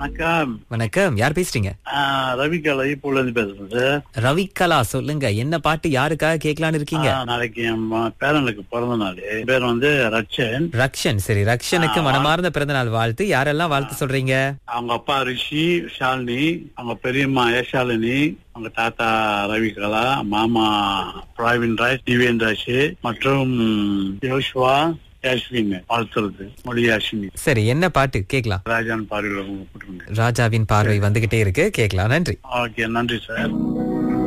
வணக்கம் வணக்கம் யார் பேசுறீங்க ஆஹ் ரவிகலை இப்போல இருந்து பேசுறேன் சார் ரவிகலா சொல்லுங்க என்ன பாட்டு யாருக்காக கேட்கலான்னு இருக்கீங்க ஆஹ் நாளைக்கு என் ம- பேரனுக்கு பிறந்த நாள் என் பேர் வந்து ரட்சன் ரக்ஷன் சரி ரக்ஷனுக்கு மனமார்ந்த பிறந்த நாள் வாழ்த்து யாரெல்லாம் வாழ்த்து சொல்றீங்க அவங்க அப்பா ரிஷி ஷாலினி அவங்க பெரியம்மா ஏஷாலினி அவங்க தாத்தா ரவிகலா மாமா பிராவின் ராஜ் திவேன் ராஜ் மற்றும் யோஷ்வா யாஸ்வின் வாழ்த்துறது மொழி யாஸ்வினி சரி என்ன பாட்டு கேட்கலாம் ராஜான் பார்வையில் கூப்பிட்டுருங்க ராஜாவின் பார்வை வந்துகிட்டே இருக்கு கேட்கலாம் நன்றி ஓகே நன்றி சார்